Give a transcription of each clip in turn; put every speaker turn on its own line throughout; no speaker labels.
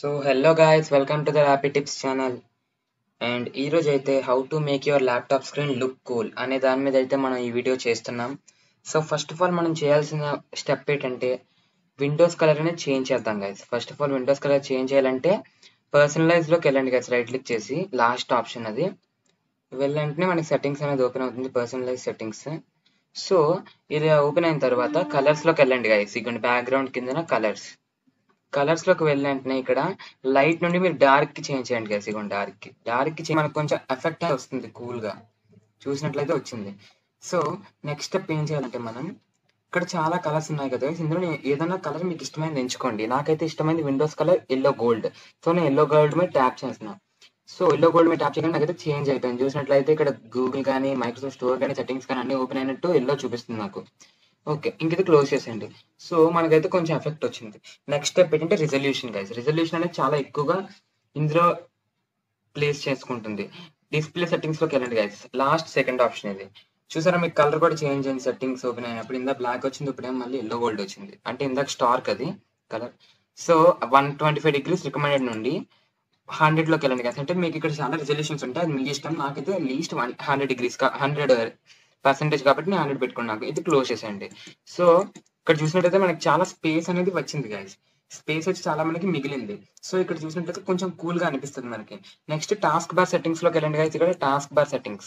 So hello guys welcome to the Rappy tips channel and ఈ రోజు అయితే how to make your laptop screen look cool అనే దాని మీద అయితే మనం ఈ వీడియో చేస్తున్నాం సో ఫస్ట్ ఆఫ్ ఆల్ మనం చేయాల్సిన స్టెప్ ఏంటంటే విండోస్ కలర్ అనేది చేంజ్ చేద్దాం guys first of all Windows colour change చేయాలంటే పర్సనలైజ్ లోకి వెళ్ళండి గైస్ రైట్ క్లిక్ చేసి లాస్ట్ ఆప్షన్ అది వెళ్ళంటనే మనకి సెట్టింగ్స్ అనేది ఓపెన్ అవుతుంది పర్సనలైజ్ సెట్టింగ్స్ సో ఇది ఓపెన్ అయిన తర్వాత కలర్స్ లోకి వెళ్ళండి గైస్ ఇక్కడ బ్యాక్గ్రౌండ్ కింద కలర్స్ కలర్స్ లోకి వెళ్ళిన వెంటనే ఇక్కడ లైట్ నుండి మీరు డార్క్ కి చేంజ్ చేయండి గైస్ ఇగోండి డార్క్ కి డార్క్ కి మనకు కొంచెం ఎఫెక్ట్ వస్తుంది కూల్ గా చూసినట్లయితే వచ్చింది సో నెక్స్ట్ స్టెప్ ఏం చేయాలంటే మనం ఇక్కడ చాలా కలర్స్ ఉన్నాయి కదా guys. ఇందులో నేను ఏదైనా కలర్ మీకు ఇష్టమైనది ఎంచుకోండి నాకైతే ఇష్టమైనది Windows colour yellow gold so నేను ఎల్లో గోల్డ్ మీద ట్యాప్ చేస్తున్నాను సో ఎల్లో గోల్డ్ మీద ట్యాప్ చేయగానే నాకైతే చేంజ్ అయిపోయింది చూసినట్లయితే ఇక్కడ గూగుల్ కానీ మైక్రోసాఫ్ట్ స్టోర్ కానీ సెట్టింగ్స్ కానీ అన్ని ఓపెన్ అయినట్టు ఎల్లో చూపిస్తుంది నాకు ఓకే ఇంకైతే క్లోజ్ చేసేయండి సో మనకైతే కొంచెం ఎఫెక్ట్ వచ్చింది నెక్స్ట్ స్టెప్ ఏంటంటే రిజల్యూషన్ గైస్ రిజల్యూషన్ అనేది చాలా ఎక్కువగా ఇందులో ప్లేస్ చేసుకుంటుంది డిస్ప్లే సెట్టింగ్స్ లోకి వెళ్ళండి గైస్ లాస్ట్ సెకండ్ ఆప్షన్ ఇది చూసారా మీకు కలర్ కూడా చేంజ్ అయింది సెట్టింగ్స్ ఓపెన్ అయినప్పుడు ఇందా బ్లాక్ వచ్చింది ఇప్పుడేమో మళ్ళీ ఎల్లో గోల్డ్ వచ్చింది అంటే ఇందాక స్టార్క్ అది colour so one twenty five degrees recommended నుండి హండ్రెడ్ లోకి వెళ్ళండి కదా అంటే మీకు ఇక్కడ చాలా రిజల్యూషన్స్ ఉంటాయి అది మీ ఇష్టం నాకైతే least one hundred degrees hundred percentage కాబట్టి నేను హండ్రెడ్ పెట్టుకున్నాను ఇది క్లోజ్ చేసేయండి సో ఇక్కడ చూసినట్టయితే మనకి చాలా స్పేస్ అనేది వచ్చింది గైస్ స్పేస్ వచ్చి చాలా మనకి మిగిలింది సో ఇక్కడ చూసినట్టయితే కొంచెం కూల్ గా అనిపిస్తుంది మనకి నెక్స్ట్ టాస్క్ బార్ సెట్టింగ్స్ లోకి వెళ్ళండి గైస్ ఇక్కడ taskbar settings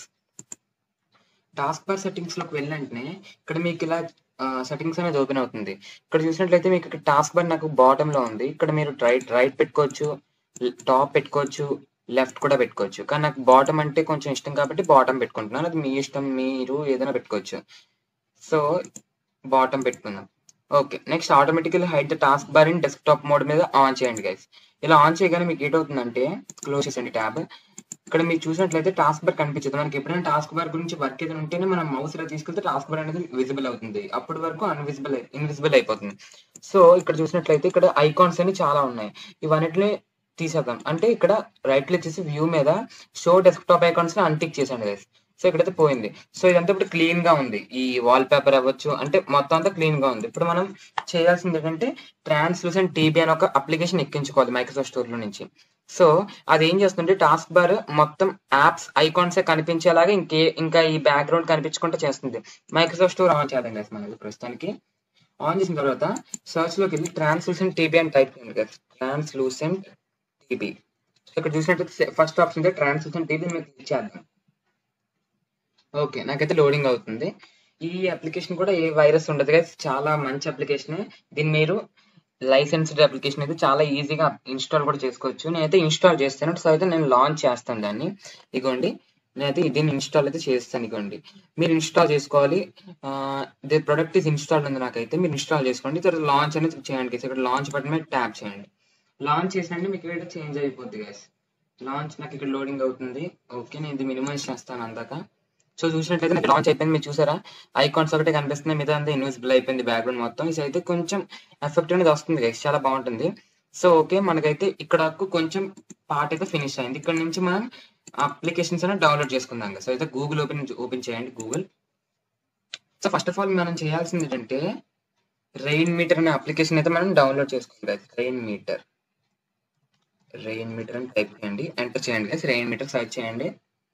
taskbar settings లోకి వెళ్ళంటనే ఇక్కడ మీకు ఇలా సెట్టింగ్స్ అనేది ఓపెన్ అవుతుంది ఇక్కడ చూసినట్లయితే మీకు ఇక్కడ టాస్క్ బార్ నాకు బాటమ్ లో ఉంది ఇక్కడ మీరు రైట్ రైట్ పెట్టుకోవచ్చు టాప్ పెట్టుకోవచ్చు లెఫ్ట్ కూడా పెట్టుకోవచ్చు కానీ నాకు బాటమ్ అంటే కొంచెం ఇష్టం కాబట్టి బాటమ్ పెట్టుకుంటున్నాను అది మీ ఇష్టం మీరు ఏదైనా పెట్టుకోవచ్చు సో బాటమ్ పెట్టుకుందాం okay next automatically hide the taskbar in desktop mode మీద ఆన్ చేయండి గైస్ ఇలా ఆన్ చేయగానే మీకు ఏటవుతుందంటే క్లోజ్ చేసండి ట్యాబ్ ఇక్కడ మీరు చూసినట్లయితే టాస్క్ బార్ కనిపించదు మనకి ఎప్పుడైనా టాస్క్ బార్ గురించి వర్క్ ఏదైనా ఉంటేనే మనం మౌస్ ఇలా తీసుకెళ్తే టాస్క్ బార్ అనేది విజిబుల్ అవుతుంది అప్పటి వరకు అన్విజిబుల్ ఇన్విజిబుల్ అయిపోతుంది సో ఇక్కడ చూసినట్లయితే ఇక్కడ ఐకాన్స్ అని చాలా ఉన్నాయి ఇవన్నిటిని తీసేద్దాం అంటే ఇక్కడ రైట్ క్లిక్ చేసి వ్యూ మీద షో డెస్క్టాప్ ఐకాన్స్ ని అన్టిక్ చేసాను గైస్ సో ఇక్కడైతే పోయింది సో ఇదంతా ఇప్పుడు క్లీన్ గా ఉంది ఈ వాల్ పేపర్ అవ్వచ్చు అంటే మొత్తం అంతా క్లీన్ గా ఉంది ఇప్పుడు మనం చేయాల్సింది ఏంటంటే ట్రాన్స్లూసెంట్ టీబీ అని ఒక అప్లికేషన్ ఎక్కించుకోవాలి మైక్రోసాఫ్ట్ స్టోర్ లో నుంచి సో అది ఏం చేస్తుంటే టాస్క్ బార్ మొత్తం యాప్స్ ఐకాన్స్ కనిపించేలాగా ఇంకే ఇంకా ఈ బ్యాక్గ్రౌండ్ కనిపించుకుంటూ చేస్తుంది మైక్రోసాఫ్ట్ స్టోర్ ఆన్ చేద్దాం గైస్ మనకి ప్రస్తుతానికి ఆన్ చేసిన తర్వాత సర్చ్ లోకి వెళ్ళి ట్రాన్స్లూసెంట్ టీబీ అని టైప్ చేయండి గైస్ ట్రాన్స్లూసెంట్ టీబీ ఇక్కడ చూసినట్లయితే ఫస్ట్ ఆప్షన్ ట్రాన్స్లూసెంట్ టీబీ మీరు క్లిక్ చేద్దాం ఓకే నాకైతే లోడింగ్ అవుతుంది ఈ అప్లికేషన్ కూడా ఏ వైరస్ ఉండదు కదా చాలా మంచి అప్లికేషన్ దీన్ని మీరు లైసెన్స్డ్ అప్లికేషన్ అయితే చాలా ఈజీగా ఇన్స్టాల్ కూడా చేసుకోవచ్చు నేనైతే ఇన్స్టాల్ చేస్తాను సో అయితే నేను లాంచ్ చేస్తాను దాన్ని ఇగోండి నేనైతే దీన్ని ఇన్స్టాల్ అయితే చేస్తాను ఇగోండి మీరు ఇన్స్టాల్ చేసుకోవాలి ది ప్రొడక్ట్ ఇస్ ఇన్స్టాల్ ఉంది నాకైతే మీరు ఇన్స్టాల్ చేసుకోండి తర్వాత లాంచ్ అనేది చేయండి ఇక్కడ లాంచ్ బటన్ మీద ట్యాప్ చేయండి లాంచ్ చేసినట్టు మీకు ఇక్కడ చేంజ్ అయిపోద్ది గైస్ లాంచ్ నాకు ఇక్కడ లోడింగ్ అవుతుంది ఓకే నేను ఇది మినిమైజ్ చేస్తాను అందాక సో చూసినట్లయితే నాకు లాంచ్ అయిపోయింది మీరు చూసారా ఐకాన్స్ ఒకటే కనిపిస్తుంది మిగతా అంతా ఇన్విజిబుల్ అయిపోయింది బ్యాక్గ్రౌండ్ మొత్తం ఇది అయితే కొంచెం ఎఫెక్ట్ అనేది వస్తుంది గైస్ చాలా బాగుంటుంది సో ఓకే మనకైతే ఇక్కడ కొంచెం పార్ట్ అయితే ఫినిష్ అయింది ఇక్కడ నుంచి మనం అప్లికేషన్స్ అనేది డౌన్లోడ్ చేసుకుందాం సో అయితే గూగుల్ ఓపెన్ ఓపెన్ చేయండి Google so first of all మనం చేయాల్సింది ఏంటంటే రెయిన్ మీటర్ అనే అప్లికేషన్ అయితే మనం డౌన్లోడ్ చేసుకోవాలి రెయిన్ మీటర్ రెయిన్ మీటర్ అని టైప్ చేయండి ఎంటర్ చేయండి గైస్ రెయిన్ మీటర్ సర్చ్ చేయండి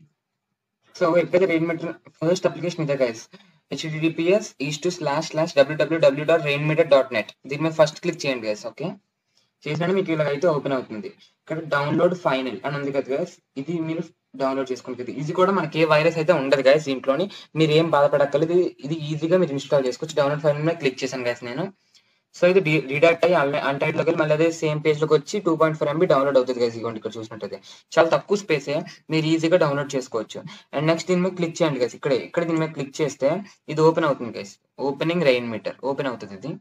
సో ఎప్పుడైతే రెయిన్ మీటర్ ఫస్ట్ అప్లికేషన్ ఇదే guys HTTPS is to slash slash WWW dot Rainmeter dot net దీని మీద ఫస్ట్ క్లిక్ చేయండి గైస్ ఓకే చేసినట్టు మీకు ఇలా అయితే ఓపెన్ అవుతుంది ఇక్కడ డౌన్లోడ్ ఫైనల్ అని ఉంది కదా గైస్ ఇది మీరు డౌన్లోడ్ చేసుకుంటుంది ఇది కూడా మనకి ఏ వైరస్ అయితే ఉండదు గైస్ దీంట్లోని మీరు ఏం బాధపడక్కర్లేదు ఇది ఈజీగా మీరు ఇన్స్టాల్ చేసుకోవచ్చు డౌన్లోడ్ ఫైనల్ మీద క్లిక్ చేశాను గైస్ నేను సో ఇది రీడాక్ట్ అయ్యి అన్టైట్ లోకి మళ్ళీ అదే సేమ్ పేజ్ లోకి వచ్చి two point four MB download అవుతుంది గైస్ ఇవ్వండి ఇక్కడ చూసినట్టయితే చాలా తక్కువ స్పేసే మీరు ఈజీగా డౌన్లోడ్ చేసుకోవచ్చు అండ్ నెక్స్ట్ దీని మీద క్లిక్ చేయండి గైస్ ఇక్కడ ఇక్కడ దీని మీద క్లిక్ చేస్తే ఇది ఓపెన్ అవుతుంది guys opening Rainmeter open అవుతుంది ఇది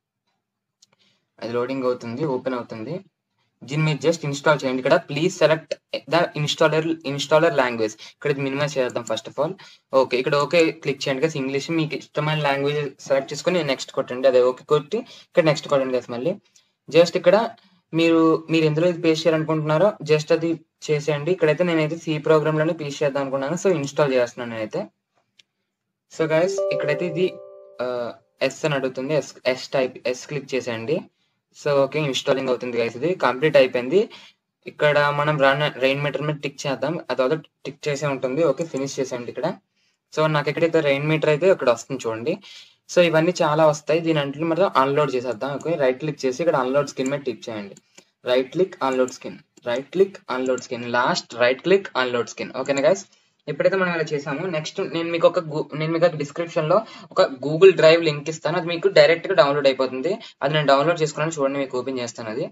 అది లోడింగ్ అవుతుంది ఓపెన్ అవుతుంది దీన్ని మీరు జస్ట్ ఇన్స్టాల్ చేయండి ఇక్కడ please select the installer installer language ఇక్కడ ఇది మినిమైజ్ చేద్దాం ఫస్ట్ ఆఫ్ ఆల్ ఓకే ఇక్కడ ఓకే క్లిక్ చేయండి కదా ఇంగ్లీష్ మీకు ఇష్టమైన లాంగ్వేజ్ సెలెక్ట్ చేసుకొని నెక్స్ట్ కొట్టండి అదే ఓకే కొట్టి ఇక్కడ నెక్స్ట్ కొట్టండి కదా మళ్ళీ జస్ట్ ఇక్కడ మీరు మీరు ఎందులో ఇది పేస్ట్ చేయాలనుకుంటున్నారో జస్ట్ అది చేసేయండి ఇక్కడైతే నేనైతే సి ప్రోగ్రామ్ లోనే పేస్ట్ చేద్దాం అనుకున్నాను సో ఇన్స్టాల్ చేస్తున్నాను నేనైతే సో గైస్ ఇక్కడైతే ఇది ఎస్ అని అడుగుతుంది yes yes type yes click చేసేయండి సో ఓకే ఇన్స్టాలింగ్ అవుతుంది గైస్ ఇది కంప్లీట్ అయిపోయింది ఇక్కడ మనం రన్ రెయిన్ మీటర్ మీద టిక్ చేద్దాం అదొక టిక్ చేసే ఉంటుంది ఓకే ఫినిష్ చేసేయండి ఇక్కడ సో నాకు ఎక్కడైతే రెయిన్ మీటర్ అయితే ఇక్కడ వస్తుంది చూడండి సో ఇవన్నీ చాలా వస్తాయి దీని అంట్లో మనం అన్లోడ్ చేసేద్దాం ఓకే రైట్ క్లిక్ చేసి ఇక్కడ అన్లోడ్ స్కిన్ మీద టిక్ చేయండి right click unload skin right click unload skin last right click unload skin ఓకేనా గైస్ ఇప్పుడైతే మనం ఇలా చేసాము నెక్స్ట్ నేను మీకు ఒక నేను మీకు డిస్క్రిప్షన్ లో ఒక గూగుల్ డ్రైవ్ లింక్ ఇస్తాను అది మీకు డైరెక్ట్ గా డౌన్లోడ్ అయిపోతుంది అది నేను డౌన్లోడ్ చేసుకున్నాను చూడండి మీకు ఓపెన్ చేస్తాను అది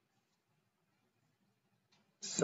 సో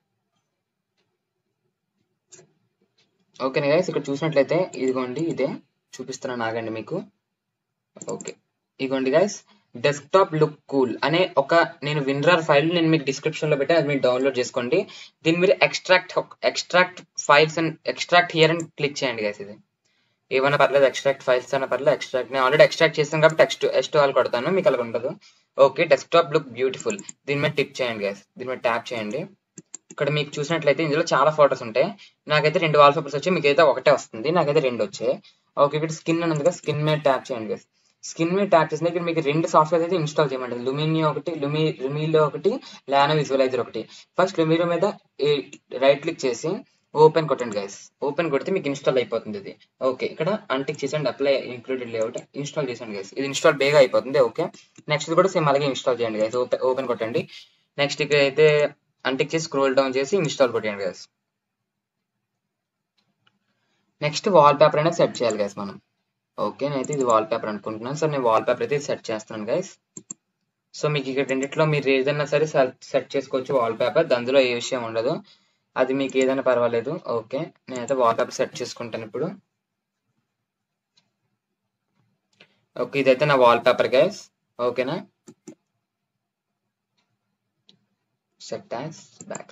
ఓకే గైస్ ఇక్కడ చూసినట్లయితే ఇదిగోండి ఇదే చూపిస్తున్నాను ఆగండి మీకు ఓకే ఇదిగోండి గైస్ డెస్క్టాప్ లుక్ కూల్ అనే ఒక నేను విన్రార్ ఫైల్ నేను మీకు డిస్క్రిప్షన్ లో పెట్టి అది మీరు డౌన్లోడ్ చేసుకోండి దీన్ని మీరు extract extract files and extract here అని క్లిక్ చేయండి గైస్ ఇది ఏమైనా పర్లేదు ఎక్స్ట్రాక్ట్ ఫైల్స్ అన్న పర్లేదు ఎక్స్ట్రాక్ట్ నేను ఆల్రెడీ ఎక్స్ట్రాక్ట్ చేస్తాను కాబట్టి ఎక్స్ట్ ఎస్ట్ ఆల్ కొడతాను మీకు అలా ఉండదు ఓకే డెస్క్టాప్ లుక్ బ్యూటిఫుల్ దీని మీద టిప్ చేయండి గైస్ దీని మీద ట్యాప్ చేయండి ఇక్కడ మీకు చూసినట్లయితే ఇందులో చాలా ఫోటోస్ ఉంటాయి నాకైతే రెండు వాల్ పేపర్స్ వచ్చాయి మీకు అయితే ఒకటే వస్తుంది నాకైతే రెండు వచ్చాయి ఓకే ఇక్కడ స్కిన్ అని ఉంది కదా స్కిన్ మీద ట్యాప్ చేయండి గైస్ స్కిన్ మీద ట్యాప్ చేసిన ఇక్కడ మీకు రెండు సాఫ్ట్వేర్ అయితే ఇన్స్టాల్ చేయమంటుంది లుమినియో ఒకటి లుమి లుమిలో ఒకటి లానో విజువలైజర్ ఒకటి ఫస్ట్ లుమిలో మీద రైట్ క్లిక్ చేసి ఓపెన్ కొట్టండి గైస్ ఓపెన్ కొడితే మీకు ఇన్స్టాల్ అయిపోతుంది ఇది ఓకే ఇక్కడ అంటిక్ చేసండి అప్లై ఇంక్లూడెడ్ లేఅవుట్ ఇన్స్టాల్ చేసండి గైస్ ఇది ఇన్స్టాల్ బేగా అయిపోతుంది ఓకే నెక్స్ట్ కూడా సేమ్ అలాగే ఇన్స్టాల్ చేయండి గైస్ ఓపెన్ ఓపెన్ కొట్టండి నెక్స్ట్ ఇక్కడ అయితే అంటిక్ చేసి స్క్రోల్ డౌన్ చేసి ఇన్స్టాల్ కొట్టండి గైస్ నెక్స్ట్ వాల్ పేపర్ అనేది సెట్ చేయాలి గైస్ మనం ఓకే నేనైతే ఇది వాల్ పేపర్ అనుకుంటున్నాను సో నేను వాల్ పేపర్ అయితే సెట్ చేస్తున్నాను గైస్ సో మీకు ఇక్కడ రెండిట్లో మీరు ఏదైనా సరే సెట్ చేసుకోవచ్చు వాల్ పేపర్ అందులో ఏ విషయం ఉండదు అది మీకు ఏదైనా పర్వాలేదు ఓకే నేనైతే వాల్ పేపర్ సెట్ చేసుకుంటాను ఇప్పుడు ఓకే ఇదైతే నా వాల్ పేపర్ గైస్ ఓకేనా సెట్ యాజ్ బ్యాక్గ్రౌండ్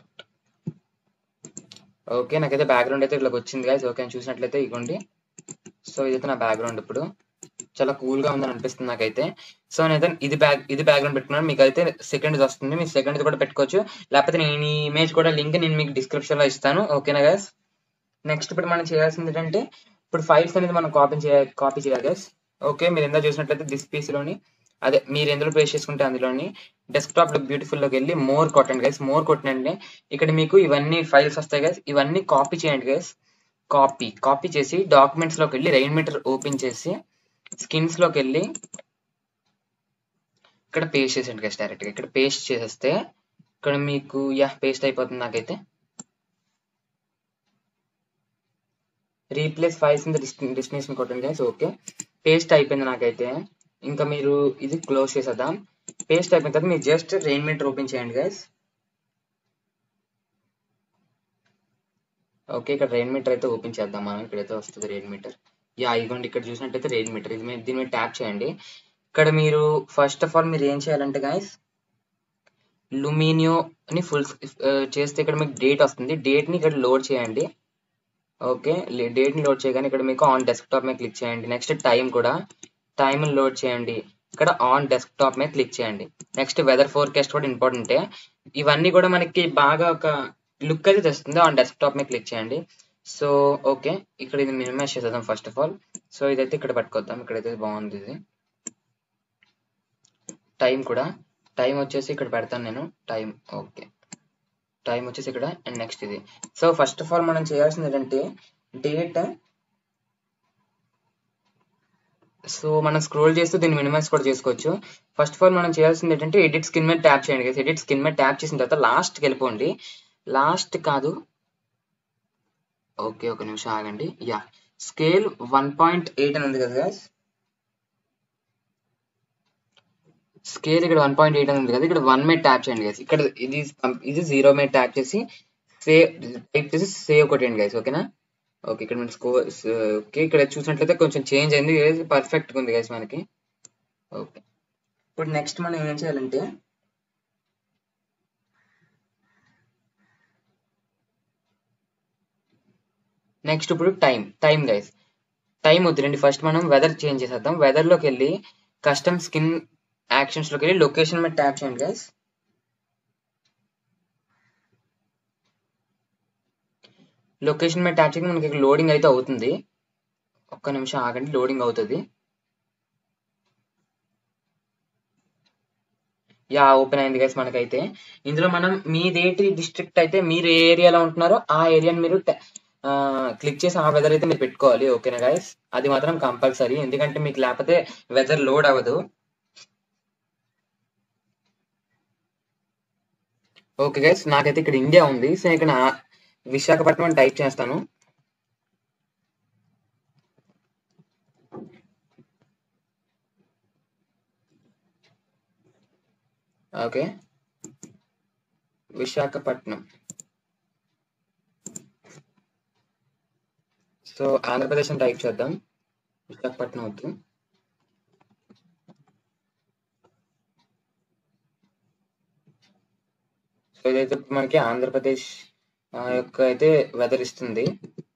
ఓకే నాకైతే బ్యాక్గ్రౌండ్ అయితే ఇట్లా వచ్చింది గైస్ ఓకే చూసినట్లయితే ఇగోండి సో ఇదైతే నా బ్యాక్గ్రౌండ్ ఇప్పుడు చాలా కూల్ గా ఉందని అనిపిస్తుంది నాకైతే సో నేనైతే ఇది బ్యాక్ ఇది బ్యాక్గ్రౌండ్ పెట్టుకున్నాను మీకు అయితే సెకండ్ వస్తుంది మీరు సెకండ్ కూడా పెట్టుకోవచ్చు లేకపోతే నేను ఈ ఇమేజ్ కూడా లింక్ నేను మీకు డిస్క్రిప్షన్ లో ఇస్తాను ఓకేనా గైస్ నెక్స్ట్ ఇప్పుడు మనం చేయాల్సింది ఏంటంటే ఇప్పుడు ఫైల్స్ అనేది మనం కాపీ చేయాలి కాపీ చేయాలి గైస్ ఓకే మీరు ఎంత చూసినట్లయితే దిస్ పీస్ లోని అదే మీరు ఎందులో పేస్ట్ చేసుకుంటే అందులోని డెస్క్టాప్ లో బ్యూటిఫుల్ లోకి వెళ్ళి మోర్ కొట్టండి గైస్ మోర్ కొట్టండి ఇక్కడ మీకు ఇవన్నీ ఫైల్స్ వస్తాయి గైస్ ఇవన్నీ కాపీ చేయండి గైస్ కాపీ కాపీ చేసి డాక్యుమెంట్స్ లోకి వెళ్ళి రెయిన్ మీటర్ ఓపెన్ చేసి స్కిన్స్ లోకి వెళ్ళి ఇక్కడ పేస్ట్ చేసేయండి గైస్ డైరెక్ట్ గా ఇక్కడ పేస్ట్ చేసేస్తే ఇక్కడ మీకు యా పేస్ట్ అయిపోతుంది నాకైతే replace files in the destination కొట్టండి గైస్ ఓకే పేస్ట్ అయిపోయింది నాకైతే ఇంకా మీరు ఇది క్లోజ్ చేసేద్దాం పేస్ట్ అయిపోయిన తర్వాత మీరు జస్ట్ రెయిన్ మీటర్ ఓపెన్ చేయండి గైస్ ఓకే ఇక్కడ రెయిన్ మీటర్ అయితే ఓపెన్ చేద్దాం మనం ఇక్కడైతే వస్తుంది రెయిన్ మీటర్ యా ఇదిగోండి ఇక్కడ చూసినట్టయితే రెయిన్ మీటర్ ఇది మీద దీని మీద ట్యాప్ చేయండి ఇక్కడ మీరు ఫస్ట్ ఆఫ్ ఆల్ మీరు ఏం చేయాలంటే గైస్ లుమినియో అని ఫుల్ చేస్తే ఇక్కడ మీకు డేట్ వస్తుంది డేట్ ని ఇక్కడ లోడ్ చేయండి ఓకే డేట్ ని లోడ్ చేయగానే ఇక్కడ మీకు ఆన్ డెస్క్టాప్ మీద క్లిక్ చేయండి నెక్స్ట్ టైం కూడా టైం లోడ్ చేయండి ఇక్కడ ఆన్ డెస్క్టాప్ మీద క్లిక్ చేయండి నెక్స్ట్ వెదర్ ఫోర్కాస్ట్ కూడా ఇంపార్టెంటే ఇవన్నీ కూడా మనకి బాగా ఒక లుక్ అయితే తెస్తుంది ఆన్ డెస్క్టాప్ మీద క్లిక్ చేయండి సో ఓకే ఇక్కడ ఇది మినిమైజ్ చేసేద్దాం ఫస్ట్ ఆఫ్ ఆల్ సో ఇదైతే ఇక్కడ పట్టుకొద్దాం ఇక్కడైతే బాగుంది ఇది టైం కూడా టైం వచ్చేసి ఇక్కడ పెడతాను నేను టైం ఓకే టైం వచ్చేసి ఇక్కడ అండ్ నెక్స్ట్ ఇది సో ఫస్ట్ ఆఫ్ ఆల్ మనం చేయాల్సింది ఏంటంటే డేట్ సో మనం స్క్రోల్ చేస్తూ దీన్ని మినిమైజ్ కూడా చేసుకోవచ్చు ఫస్ట్ ఆఫ్ ఆల్ మనం చేయాల్సింది ఏంటంటే ఎడిట్ స్కిన్ మీద ట్యాప్ చేయండి కదా ఎడిట్ స్కిన్ మీద ట్యాప్ చేసిన తర్వాత లాస్ట్కి వెళ్ళిపోండి లాస్ట్ కాదు ఓకే ఒక నిమిషం ఆగండి yeah scale one point eight అని ఉంది కదా guys స్కేల్ ఇక్కడ వన్ పాయింట్ ఎయిట్ అని ఉంది కదా ఇక్కడ వన్ మీద ట్యాప్ చేయండి గైస్ ఇక్కడ ఇది ఇది జీరో మీద ట్యాప్ చేసి సేవ్ టైప్ చేసి సేవ్ కొట్టండి గైస్ ఓకేనా ఓకే ఇక్కడ మన స్కోర్ ఓకే ఇక్కడ చూసినట్లయితే కొంచెం చేంజ్ అయింది పర్ఫెక్ట్ ఉంది గైస్ మనకి ఓకే ఇప్పుడు నెక్స్ట్ మనం ఏం చేయాలంటే నెక్స్ట్ ఇప్పుడు టైం టైం గైస్ టైం వద్దురండి ఫస్ట్ మనం వెదర్ చేంజ్ చేసేద్దాం వెదర్ లోకి వెళ్ళి కస్టమ్ స్కిన్ యాక్షన్స్ లోకి వెళ్ళి లొకేషన్ మీద ట్యాప్ చేయండి గైస్ లొకేషన్ మీద ట్యాప్ చేయగా మనకి లోడింగ్ అయితే అవుతుంది ఒక్క నిమిషం ఆగండి లోడింగ్ అవుతుంది యా ఓపెన్ అయింది గైస్ మనకైతే ఇందులో మనం మీదేటి డిస్ట్రిక్ట్ అయితే మీరు ఏ ఏరియాలో ఉంటున్నారో ఆ ఏరియాని మీరు క్లిక్ చేసి ఆ వెదర్ అయితే మీరు పెట్టుకోవాలి ఓకేనా గైస్ అది మాత్రం కంపల్సరీ ఎందుకంటే మీకు లేకపోతే వెదర్ లోడ్ అవ్వదు ఓకే గైస్ నాకైతే ఇక్కడ ఇండియా ఉంది సో ఇక్కడ నా- విశాఖపట్నం అని టైప్ చేస్తాను ఓకే విశాఖపట్నం సో ఆంధ్రప్రదేశ్ అని టైప్ చేద్దాం విశాఖపట్నం వద్దు సో ఇదైతే మనకి ఆంధ్రప్రదేశ్ ఆ, యొక్క అయితే వెదర్ ఇస్తుంది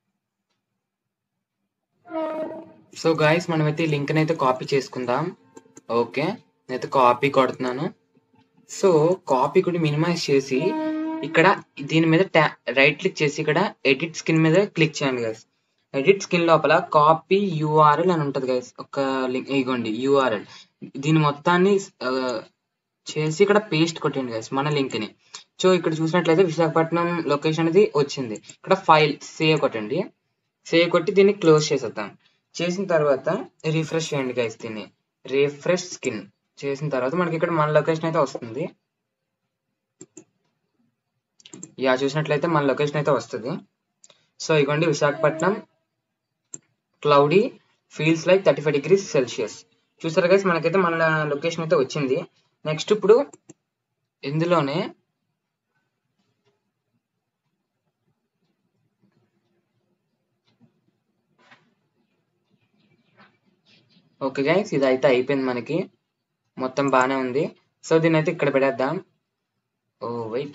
సో గాయస్ మనమైతే ఈ లింక్ అయితే కాపీ చేసుకుందాం ఓకే నేనైతే కాపీ కొడుతున్నాను సో కాపీ కూడా మినిమైజ్ చేసి ఇక్కడ దీని మీద రైట్ క్లిక్ చేసి ఇక్కడ ఎడిట్ స్కిన్ మీద క్లిక్ చేయండి గైస్ ఎడిట్ స్కిన్ లోపల కాపీ యూఆర్ఎల్ అని ఉంటది గైస్ ఒక లింక్ ఇగోండి యూఆర్ఎల్ దీని మొత్తాన్ని ఆ, చేసి ఇక్కడ పేస్ట్ కొట్టండి గైస్ మన లింక్ ని సో ఇక్కడ చూసినట్లయితే విశాఖపట్నం లొకేషన్ అనేది వచ్చింది ఇక్కడ ఫైల్ సేవ్ కొట్టండి సేవ్ కొట్టి దీన్ని క్లోజ్ చేసేద్దాం చేసిన తర్వాత రిఫ్రెష్ చేయండి గైస్ దీన్ని రిఫ్రెష్ స్కిన్ చేసిన తర్వాత మనకి ఇక్కడ మన లొకేషన్ అయితే వస్తుంది యా చూసినట్లయితే మన లొకేషన్ అయితే వస్తుంది సో ఇగోండి Visakhapatnam cloudy feels like thirty five degrees celsius చూసారు గైస్ మనకైతే మన లొకేషన్ అయితే వచ్చింది నెక్స్ట్ ఇప్పుడు ఇందులోనే ఓకే గైస్ ఇది అయితే అయిపోయింది మనకి మొత్తం బాగానే ఉంది సో దీన్ని అయితే ఇక్కడ పెడేద్దాం ఓ వెయిట్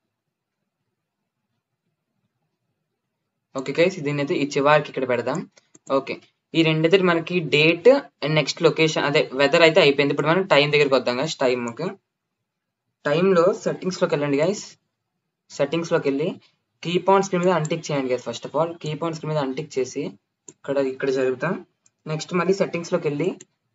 ఓకే గైస్ దీన్ని అయితే ఈ చివరికి ఇక్కడ పెడదాం ఓకే ఈ రెండైతే మనకి డేట్ అండ్ నెక్స్ట్ లొకేషన్ అదే వెదర్ అయితే అయిపోయింది ఇప్పుడు మనం టైం దగ్గరికి వద్దాం గైస్ టైం టైంలో సెట్టింగ్స్ లోకి వెళ్ళండి గైస్ సెట్టింగ్స్ లోకి వెళ్ళి కీప్ ఆన్ స్క్రీన్ మీద అంటిక్ చేయండి guys first of all keep on screen మీద అంటిక్ చేసి ఇక్కడ ఇక్కడ జరుగుతాం నెక్స్ట్ మళ్ళీ సెట్టింగ్స్ లోకి వెళ్ళి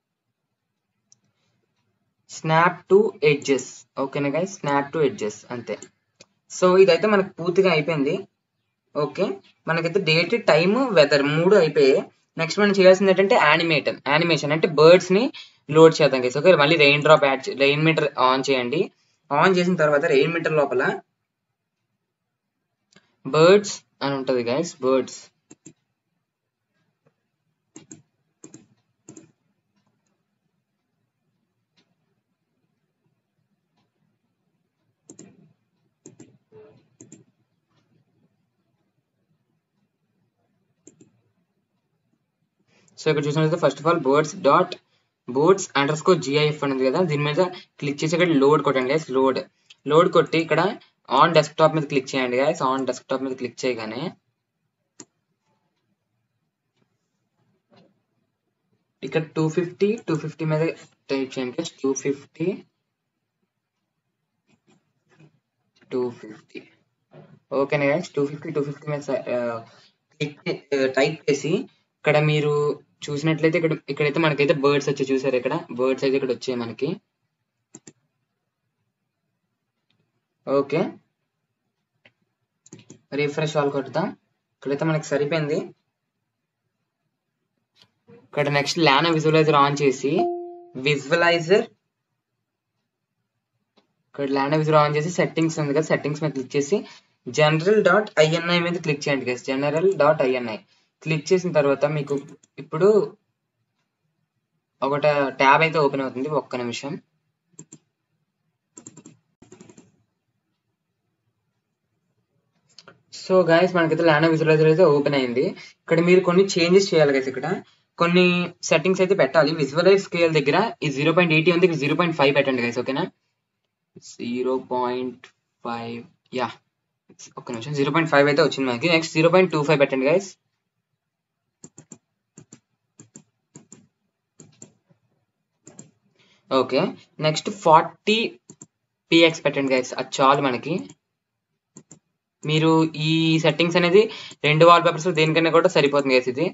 స్నాప్ టు ఎడ్జెస్ ఓకేనా గైస్ స్నాప్ టు ఎడ్జెస్ అంతే సో ఇదైతే మనకు పూర్తిగా అయిపోయింది ఓకే మనకైతే డేట్ టైమ్ వెదర్ మూడు అయిపోయాయి నెక్స్ట్ మనం చేయాల్సింది ఏంటంటే యానిమేషన్ యానిమేషన్ అంటే బర్డ్స్ ని లోడ్ చేద్దాం గైస్ ఓకే మళ్ళీ rain drop add rain meter on చేయండి ఆన్ చేసిన తర్వాత రెయిన్ మీటర్ లోపల బర్డ్స్ అని ఉంటది గైస్ బర్డ్స్ సో ఇక్కడ చూసినట్లయితే first of all birds dot boards underscore GIF అనేది కదా దీని మీద క్లిక్ చేసి ఇక్కడ లోడ్ కొట్టండి గైస్ లోడ్ లోడ్ కొట్టి ఇక్కడ ఆన్ డెస్క్టాప్ మీద క్లిక్ చేయండి గైస్ ఆన్ డెస్క్టాప్ మీద క్లిక్ చేయగానే ఇక్కడ టూ ఫిఫ్టీ టూ ఫిఫ్టీ మీద టైప్ చేయండి guys two fifty two fifty ఓకేనా guys two fifty two fifty మీద క్లిక్ టైప్ చేసి ఇక్కడ మీరు చూసినట్లయితే ఇక్కడ ఇక్కడైతే మనకైతే బర్డ్స్ వచ్చి చూసారు ఇక్కడ బర్డ్స్ అయితే ఇక్కడ వచ్చాయి మనకి ఓకే రిఫ్రెష్ ఆల్ కొడతాం ఇక్కడైతే మనకి సరిపోయింది ఇక్కడ నెక్స్ట్ లానా విజువలైజర్ ఆన్ చేసి విజువలైజర్ ఇక్కడ లానా విజువల్ ఆన్ చేసి సెట్టింగ్స్ ఉంది కదా సెట్టింగ్స్ మీద క్లిక్ చేసి జనరల్ డాట్ ఐఎన్ఐ మీద క్లిక్ చేయండి guys general dot INI click చేసిన తర్వాత మీకు ఇప్పుడు ఒక ట్యాబ్ అయితే ఓపెన్ అవుతుంది ఒక్క నిమిషం సో గాయస్ మనకైతే లానా విజువలైజర్ అయితే ఓపెన్ అయింది ఇక్కడ మీరు కొన్ని చేంజెస్ చేయాలి గైస్ ఇక్కడ కొన్ని సెట్టింగ్స్ అయితే పెట్టాలి విజువలైజ్ స్కేల్ దగ్గర ఈ జీరో పాయింట్ ఎయిటీ ఉంది ఇక్కడ జీరో పాయింట్ ఫైవ్ పెట్టండి గైస్ ఓకేనా జీరో పాయింట్ ఫైవ్ యా ఒక్క నిమిషం జీరో పాయింట్ ఫైవ్ అయితే వచ్చింది మనకి next zero point two five పెట్టండి guys okay next forty PX పెట్టండి గైస్ అది చాలు మనకి మీరు ఈ సెట్టింగ్స్ అనేది రెండు వాల్ పేపర్స్ దేనికన్నా కూడా సరిపోతుంది గైస్ ఇది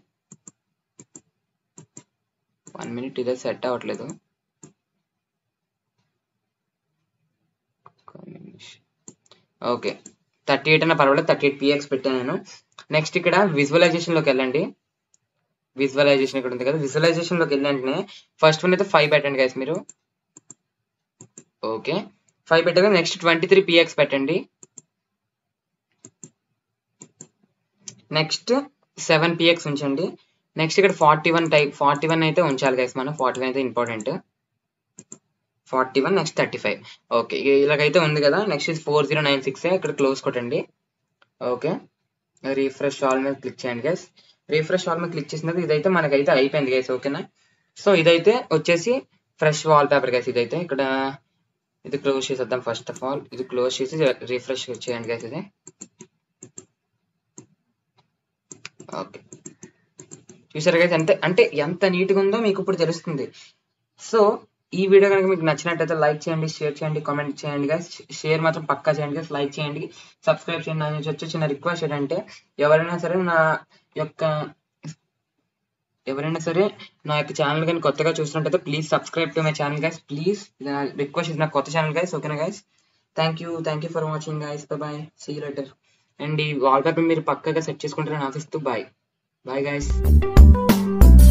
వన్ మినిట్ ఇదే సెట్ అవ్వట్లేదు ఓకే థర్టీ ఎయిట్ అన్న పర్వాలేదు థర్టీ ఎయిట్ పిఎక్స్ పెట్టాను నేను నెక్స్ట్ ఇక్కడ విజువలైజేషన్లోకి వెళ్ళండి విజువలైజేషన్ ఇక్కడ ఉంది కదా విజువలైజేషన్లోకి వెళ్ళి వెంటనే ఫస్ట్ వన్ అయితే ఫైవ్ పెట్టండి గైస్ మీరు ఓకే ఫైవ్ పెట్టగా నెక్స్ట్ ట్వంటీ త్రీ పిఎక్స్ పెట్టండి నెక్స్ట్ సెవెన్ పిఎక్స్ ఉంచండి నెక్స్ట్ ఇక్కడ forty one type forty one అయితే ఉంచాలి గైస్ మనం ఫార్టీ వన్ అయితే important forty one next thirty five okay ఇలాగైతే ఉంది కదా నెక్స్ట్ ఇది ఫోర్ జీరో నైన్ సిక్స్ ఇక్కడ క్లోజ్ కొట్టండి ఓకే రీఫ్రెష్ ఆల్ మీద క్లిక్ చేయండి గైస్ రీఫ్రెష్ ఆల్ మీద క్లిక్ చేసిన ఇదైతే మనకైతే అయిపోయింది గైస్ ఓకేనా సో ఇదైతే వచ్చేసి ఫ్రెష్ వాల్ పేపర్ గైస్ ఇదైతే ఇక్కడ ఇది క్లోజ్ చేసేద్దాం ఫస్ట్ ఆఫ్ ఆల్ ఇది క్లోజ్ చేసి రీఫ్రెష్ చేయండి గైస్ ఇది ఓకే చూసారు గైస్ అంటే అంటే ఎంత నీట్గా ఉందో మీకు ఇప్పుడు తెలుస్తుంది సో ఈ వీడియో కనుక మీకు నచ్చినట్టయితే లైక్ చేయండి షేర్ చేయండి కామెంట్ చేయండి గైస్ షేర్ మాత్రం పక్కా చేయండి గైస్ లైక్ చేయండి సబ్స్క్రైబ్ చేయండి నా నుంచి వచ్చే చిన్న రిక్వెస్ట్ ఏంటంటే ఎవరైనా సరే నా యొక్క ఎవరైనా సరే నా యొక్క ఛానల్ కానీ కొత్తగా చూసినట్టయితే please subscribe to my channel guys please request ఇది నా కొత్త ఛానల్ గైస్ ఓకేనా guys thank you thank you for watching guys bye see later and ఈ వాల్ పేపర్ మీరు పక్కగా సెట్ చేసుకుంటారని ఆశిస్తూ బాయ్ బాయ్ గైస్